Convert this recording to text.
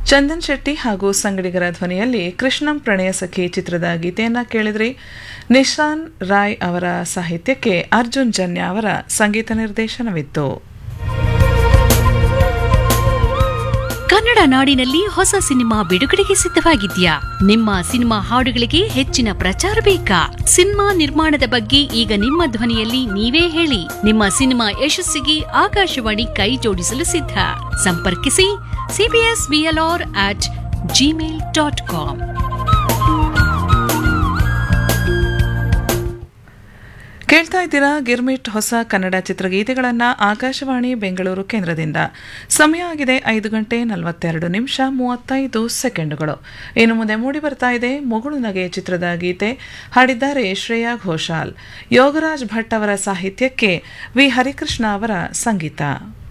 ಚಂದನ್ ಶೆಟ್ಟಿ ಹಾಗೂ ಸಂಗಡಿಗರ ಧ್ವನಿಯಲ್ಲಿ ಕೃಷ್ಣಂ ಪ್ರಣಯ ಸಖಿ ಚಿತ್ರದ ಗೀತೆಯನ್ನ ಕೇಳಿದ್ರಿ ನಿಶಾನ್ ರಾಯ್ ಅವರ ಸಾಹಿತ್ಯಕ್ಕೆ ಅರ್ಜುನ್ ಜನ್ಯ ಅವರ ಸಂಗೀತ ನಿರ್ದೇಶನವಿತ್ತು ಕನ್ನಡ ನಾಡಿನಲ್ಲಿ ಹೊಸ ಸಿನಿಮಾ ಬಿಡುಗಡೆಗೆ ಸಿದ್ಧವಾಗಿದ್ಯಾ ನಿಮ್ಮ ಸಿನಿಮಾ ಹಾಡುಗಳಿಗೆ ಹೆಚ್ಚಿನ ಪ್ರಚಾರ ಬೇಕಾ ಸಿನಿಮಾ ನಿರ್ಮಾಣದ ಬಗ್ಗೆ ಈಗ ನಿಮ್ಮ ಧ್ವನಿಯಲ್ಲಿ ನೀವೇ ಹೇಳಿ ನಿಮ್ಮ ಸಿನಿಮಾ ಯಶಸ್ಸಿಗೆ ಆಕಾಶವಾಣಿ ಕೈ ಜೋಡಿಸಲು ಸಿದ್ಧ ಸಂಪರ್ಕಿಸಿ CBS VLR at Gmail dot com ಕೇಳ್ತಾ ಇದ್ದೀರಾ ಗಿರ್ಮಿಟ್ ಹೊಸ ಕನ್ನಡ ಚಿತ್ರಗೀತೆಗಳನ್ನು ಆಕಾಶವಾಣಿ ಬೆಂಗಳೂರು ಕೇಂದ್ರದಿಂದ ಸಮಯ ಆಗಿದೆ ಐದು ಗಂಟೆ ನಲವತ್ತೆರಡು ನಿಮಿಷ ಮೂವತ್ತೈದು ಸೆಕೆಂಡುಗಳು ಇನ್ನು ಮುಂದೆ ಮೂಡಿ ಬರ್ತಾ ಇದೆ ಮುಗುಳು ನಗೆ ಚಿತ್ರದ ಗೀತೆ ಹಾಡಿದ್ದಾರೆ ಶ್ರೇಯಾ ಘೋಷಾಲ್ ಯೋಗರಾಜ್ ಭಟ್ ಅವರ ಸಾಹಿತ್ಯಕ್ಕೆ ವಿ ಹರಿಕೃಷ್ಣ ಅವರ ಸಂಗೀತ